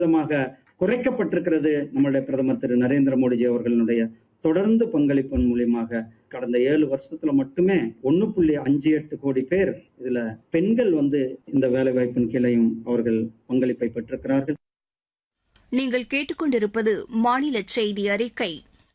விதமாக குறைக்கப்பட்டிருக்கிறது நம்மளுடைய பிரதமர் திரு நரேந்திர மோடிஜி அவர்களுடைய தொடர்ந்து பங்களிப்பின் மூலியமாக கடந்த ஏழு வருஷத்துல மட்டுமே ஒண்ணு புள்ளி அஞ்சு எட்டு கோடி பேர் இதுல பெண்கள் வந்து இந்த வேலை வாய்ப்பின் கீழையும் அவர்கள் பங்களிப்பை பெற்றிருக்கிறார்கள் நீங்கள் கேட்டுக்கொண்டிருப்பது மாநில செய்தி அறிக்கை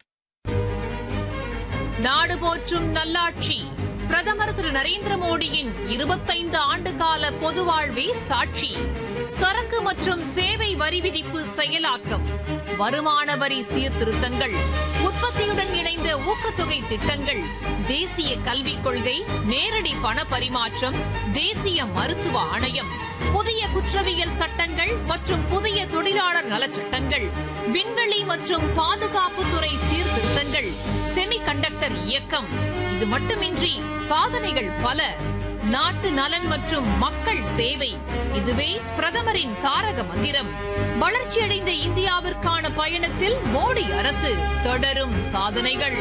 நாடு போற்றும் நல்லாட்சி பிரதமர் திரு நரேந்திர மோடியின் இருபத்தைந்து ஆண்டு கால பொது வாழ்வே சாட்சி சரக்கு மற்றும் சேவை வரி விதிப்பு செயலாக்கம் வருமான வரி சீர்திருத்தங்கள் உற்பத்தியுடன் இணைந்த ஊக்கத்தொகை திட்டங்கள் தேசிய கல்விக் கொள்கை நேரடி பண பரிமாற்றம் தேசிய மருத்துவ ஆணையம் புதிய குற்றவியல் சட்டங்கள் மற்றும் புதிய தொழிலாளர் நலச்சட்டங்கள் விண்வெளி மற்றும் பாதுகாப்புத்துறை சீர்திருத்தங்கள் செமிகண்டக்டர் இயக்கம் இது மட்டுமின்றி சாதனைகள் பல நாட்டு நலன் மற்றும் மக்கள் சேவை இதுவே பிரதமரின் தாரக மந்திரம் வளர்ச்சியடைந்த இந்தியாவிற்கான பயணத்தில் மோடி அரசு தொடரும் சாதனைகள்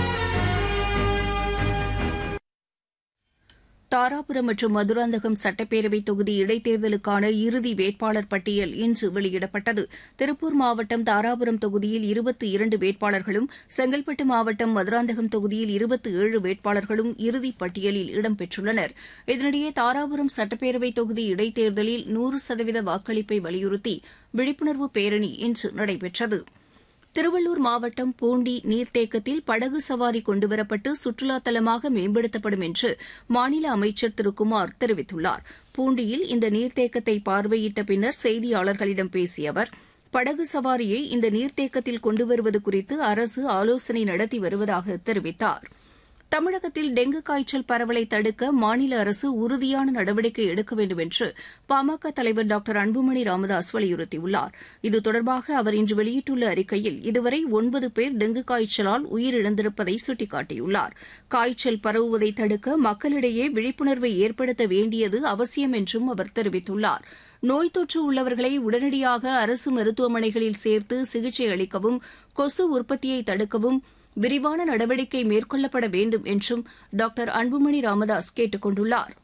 தாராபுரம் மற்றும் மதுராந்தகம் சட்டப்பேரவை தொகுதி இடைத்தேர்தலுக்கான இறுதி வேட்பாளர் பட்டியல் இன்று வெளியிடப்பட்டது திருப்பூர் மாவட்டம் தாராபுரம் தொகுதியில் இருபத்தி இரண்டு வேட்பாளர்களும் செங்கல்பட்டு மாவட்டம் மதுராந்தகம் தொகுதியில் இருபத்தி ஏழு வேட்பாளர்களும் இறுதிப் பட்டியலில் இடம்பெற்றுள்ளனர் இதனிடையே தாராபுரம் சட்டப்பேரவை தொகுதி இடைத்தேர்தலில் நூறு சதவீத வாக்களிப்பை வலியுறுத்தி விழிப்புணர்வு பேரணி இன்று நடைபெற்றது திருவள்ளூர் மாவட்டம் பூண்டி நீர்த்தேக்கத்தில் படகு சவாரி கொண்டுவரப்பட்டு சுற்றுலா தலமாக மேம்படுத்தப்படும் என்று மாநில அமைச்சர் திரு குமார் தெரிவித்துள்ளார் பூண்டியில் இந்த நீர்த்தேக்கத்தை பார்வையிட்ட பின்னர் செய்தியாளர்களிடம் பேசிய அவர் படகு சவாரியை இந்த நீர்த்தேக்கத்தில் கொண்டுவருவது குறித்து அரசு ஆலோசனை நடத்தி வருவதாக தெரிவித்தார் தமிழகத்தில் டெங்கு காய்ச்சல் பரவலை தடுக்க மாநில அரசு உறுதியான நடவடிக்கை எடுக்க வேண்டும் என்று பாமக தலைவர் டாக்டர் அன்புமணி ராமதாஸ் வலியுறுத்தியுள்ளார் இது தொடர்பாக அவர் இன்று வெளியிட்டுள்ள அறிக்கையில் இதுவரை ஒன்பது பேர் டெங்கு காய்ச்சலால் உயிரிழந்திருப்பதை சுட்டிக்காட்டியுள்ளார் காய்ச்சல் பரவுவதை தடுக்க மக்களிடையே விழிப்புணர்வை ஏற்படுத்த வேண்டியது அவசியம் என்றும் அவர் தெரிவித்துள்ளார் நோய் தொற்று உள்ளவர்களை உடனடியாக அரசு மருத்துவமனைகளில் சேர்த்து சிகிச்சை அளிக்கவும் கொசு உற்பத்தியை தடுக்கவும் விரிவான நடவடிக்கை மேற்கொள்ளப்பட வேண்டும் என்றும் டாக்டர் அன்புமணி ராமதாஸ் கேட்டுக் கொண்டுள்ளார்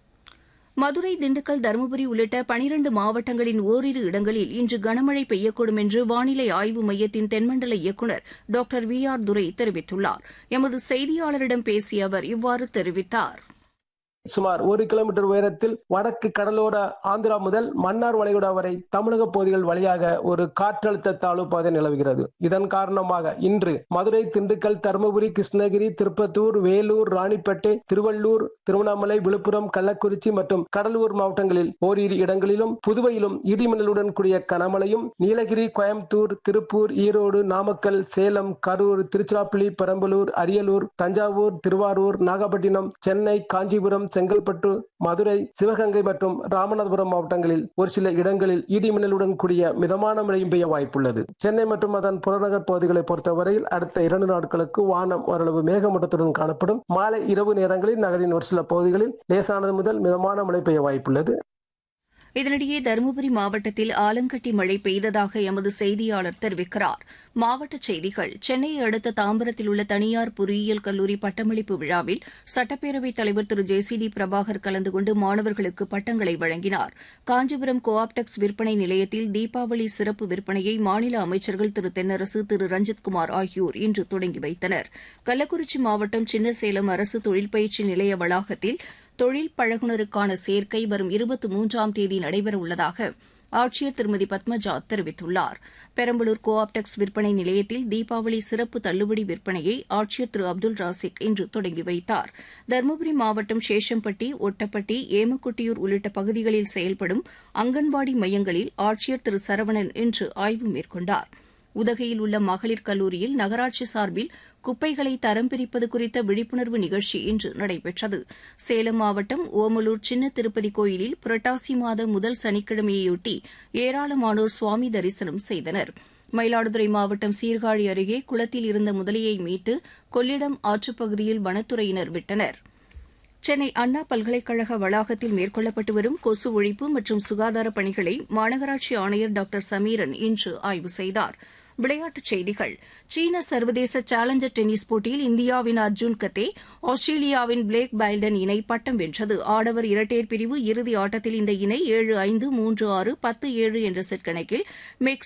மதுரை திண்டுக்கல் தருமபுரி உள்ளிட்ட பனிரண்டு மாவட்டங்களின் ஓரிரு இடங்களில் இன்று கனமழை பெய்யக்கூடும் என்று வானிலை ஆய்வு மையத்தின் தென்மண்டல இயக்குநர் டாக்டர் வி ஆர் துரை தெரிவித்துள்ளார் எமது செய்தியாளரிடம் பேசிய அவர் இவ்வாறு தெரிவித்தார் சுமார் ஒரு கிலோமீட்டர் உயரத்தில் வடக்கு கடலோர ஆந்திரா முதல் மன்னார் வளைகுடா வரை தமிழக பகுதிகள் வழியாக ஒரு காற்றழுத்த தாழ்வு பாதை நிலவுகிறது இதன் காரணமாக இன்று மதுரை திண்டுக்கல் தருமபுரி கிருஷ்ணகிரி திருப்பத்தூர் வேலூர் ராணிப்பேட்டை திருவள்ளூர் திருவண்ணாமலை விழுப்புரம் கள்ளக்குறிச்சி மற்றும் கடலூர் மாவட்டங்களில் ஓரிரு இடங்களிலும் புதுவையிலும் இடிமின்னலுடன் கூடிய கனமழையும் நீலகிரி கோயம்புத்தூர் திருப்பூர் ஈரோடு நாமக்கல் சேலம் கரூர் திருச்சிராப்பள்ளி பெரம்பலூர் அரியலூர் தஞ்சாவூர் திருவாரூர் நாகப்பட்டினம் சென்னை காஞ்சிபுரம் செங்கல்பட்டு மதுரை சிவகங்கை மற்றும் ராமநாதபுரம் மாவட்டங்களில் ஒரு சில இடங்களில் இடி மின்னலுடன் கூடிய மிதமான மழையும் பெய்ய வாய்ப்புள்ளது சென்னை மற்றும் அதன் புறநகர் பகுதிகளை பொறுத்தவரையில் அடுத்த இரண்டு நாட்களுக்கு வானம் ஓரளவு மேகமூட்டத்துடன் காணப்படும் மாலை இரவு நேரங்களில் நகரின் ஒரு சில பகுதிகளில் லேசானது முதல் மிதமான மழை பெய்ய வாய்ப்புள்ளது இதனிடையே தருமபுரி மாவட்டத்தில் ஆலங்கட்டி மழை பெய்ததாக எமது செய்தியாளர் தெரிவிக்கிறார் மாவட்டச் செய்திகள் சென்னையை அடுத்த தாம்பரத்தில் உள்ள தனியார் பொறியியல் கல்லூரி பட்டமளிப்பு விழாவில் சட்டப்பேரவைத் தலைவர் Thiru J C D Prabhakar கலந்து கொண்டு மாணவர்களுக்கு பட்டங்களை வழங்கினார் காஞ்சிபுரம் கோஆப்டெக்ஸ் விற்பனை நிலையத்தில் தீபாவளி சிறப்பு விற்பனையை மாநில அமைச்சர்கள் திரு தென்னரசு திரு ரஞ்சித்குமார் ஆகியோர் இன்று தொடங்கி வைத்தனர் கள்ளக்குறிச்சி மாவட்டம் சின்னசேலம் அரசு தொழில் பயிற்சி நிலைய வளாகத்தில் தொழில் பழகுனருக்கான சேர்க்கை வரும் இருபத்தி மூன்றாம் தேதி நடைபெறவுள்ளதாக ஆட்சியர் திருமதி பத்மஜா தெரிவித்துள்ளார் பெரம்பலூர் கோஆப்டெக்ஸ் விற்பனை நிலையத்தில் தீபாவளி சிறப்பு தள்ளுபடி விற்பனையை ஆட்சியர் திரு அப்துல் ராசிக் இன்று தொடங்கி வைத்தார் தருமபுரி மாவட்டம் சேஷம்பட்டி ஒட்டப்பட்டி ஏமக்குட்டியூர் உள்ளிட்ட பகுதிகளில் செயல்படும் அங்கன்வாடி மையங்களில் ஆட்சியர் திரு சரவணன் இன்று ஆய்வு மேற்கொண்டாா் உதகையில் உள்ள மகளிர் கல்லூரியில் நகராட்சி சார்பில் குப்பைகளை தரம் பிரிப்பது குறித்த விழிப்புணர்வு நிகழ்ச்சி இன்று நடைபெற்றது சேலம் மாவட்டம் ஓமலூர் சின்ன திருப்பதி கோயிலில் புரட்டாசி மாத முதல் சனிக்கிழமையொட்டி ஏராளமானோர் சுவாமி தரிசனம் செய்தனர் மயிலாடுதுறை மாவட்டம் சீர்காழி அருகே குளத்தில் இருந்த முதலையை மீட்டு கொள்ளிடம் ஆற்றுப்பகுதியில் வனத்துறையினர் விட்டனா் சென்னை அண்ணா பல்கலைக்கழக வளாகத்தில் மேற்கொள்ளப்பட்டு வரும் கொசு ஒழிப்பு மற்றும் சுகாதார பணிகளை மாநகராட்சி ஆணையர் டாக்டர் சமீரன் இன்று ஆய்வு செய்தார் விளையாட்டுச் செய்திகள் சீன சர்வதேச சேலஞ்சர் டென்னிஸ் போட்டியில் இந்தியாவின் அர்ஜுன் கத்தே ஆஸ்திரேலியாவின் பிளேக் பைல்டன் இணை பட்டம் வென்றது ஆடவர் இரட்டையர் பிரிவு இறுதி ஆட்டத்தில் இந்த இணை ஏழு ஐந்து மூன்று ஆறு பத்து ஏழு என்ற செட் கணக்கில் மெக்சி